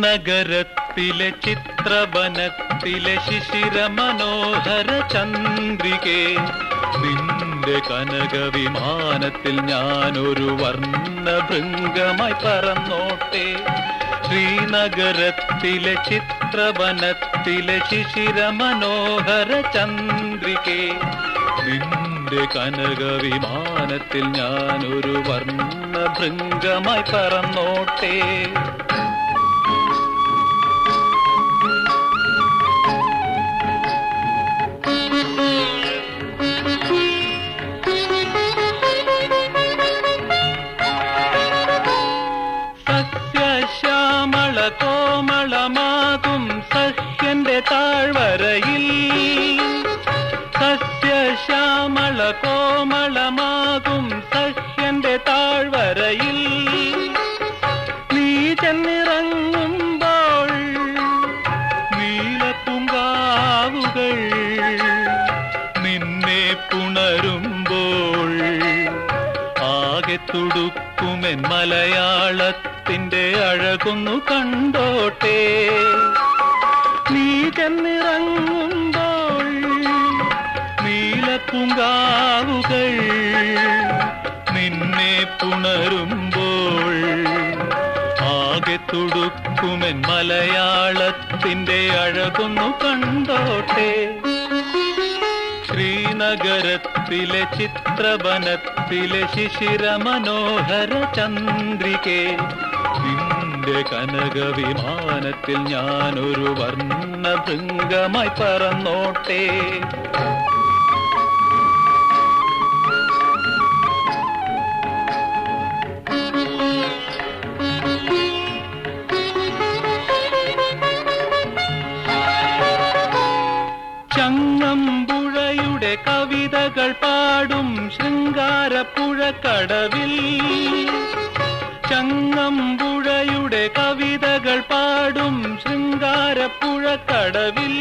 ശ്രീനഗരത്തിലെ ചിത്രവനത്തിലെ ശിശിര മനോഹര ചന്ദ്രികെ നിന്റെ കനക വിമാനത്തിൽ ഞാനൊരു വർണ്ണ ഭൃംഗമായി പറന്നോട്ടെ ശ്രീനഗരത്തിലെ ചിത്രവനത്തിലെ ശിശിര മനോഹര ചന്ദ്രികെ നിന്റെ കനക വിമാനത്തിൽ ഞാനൊരു വർണ്ണ ഭൃംഗമായി പറന്നോട്ടെ സസ്യശ്യാമള കോമളമാകും സഹ്യന്റെ താഴ്വരയിൽ സസ്യശ്യാമള കോമളമാകും സഹ്യന്റെ താഴ്വരയിൽ നീ ചെന്നിറങ്ങുമ്പോൾ നീലപ്പുങ്കാവുകൾ നിന്നെ പുണരുമ്പോൾ ആകെ തുടുക്കുമെൻ മലയാളത്തിന്റെ അഴകൊന്നു കണ്ടോട്ടെ നീ ചെന്നിറങ്ങുമ്പോൾ നീലപ്പുങ്കാവുകൾ നിന്നെ പുണരുമ്പോൾ ആകെ തുടുക്കുമെൻ മലയാളത്തിന്റെ അഴകൊന്നു കണ്ടോട്ടെ ശ്രീനഗരത്തിലെ ചിത്രവനത്തിലെ ശിശിര മനോഹര ചന്ദ്രികെ നിന്റെ കനക വിമാനത്തിൽ ഞാനൊരു വർണ്ണ ഭൃംഗമായി പറന്നോട്ടെ ചങ്ങമ്പുഴയുടെ കവിതകൾ പാടും ശൃംഗാരപ്പുഴക്കടവിൽ ചങ്ങമ്പുഴയുടെ കവിതകൾ പാടും ശൃംഗാരപ്പുഴക്കടവിൽ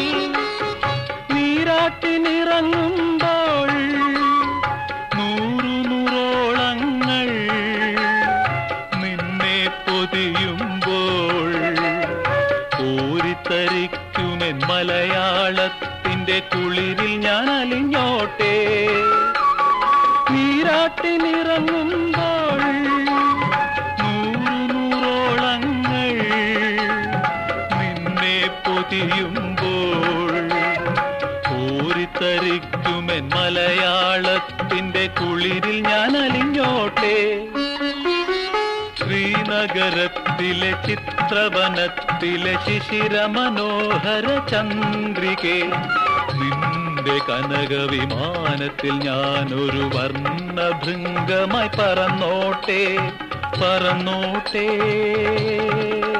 നീരാട്ടിനിറങ്ങുമ്പോൾ നൂറു നൂറോളങ്ങൾ നിന്നെ പൊതിയുമ്പോൾ കോരിത്തരിക്കുമെൻ മലയാളത്തിന്റെ കുളിരിൽ ഞാൻ അലിഞ്ഞോട്ടെ നീരാട്ടിനിറങ്ങുമ്പോൾ നൂറു നൂറോളങ്ങൾ നിന്നെ പൊതിയുമ്പോൾ കോരിത്തരിക്കുമെൻ മലയാളത്തിന്റെ കുളിരിൽ ഞാൻ അലിഞ്ഞോട്ടെ ശ്രീനഗരത്തിലെ ചിത്രവനത്തിലെ ശിശിര മനോഹര ചന്ദ്രികെ നിന്റെ കനക വിമാനത്തിൽ ഞാനൊരു വർണ്ണ ഭൃംഗമായി പറന്നോട്ടെ പറന്നോട്ടേ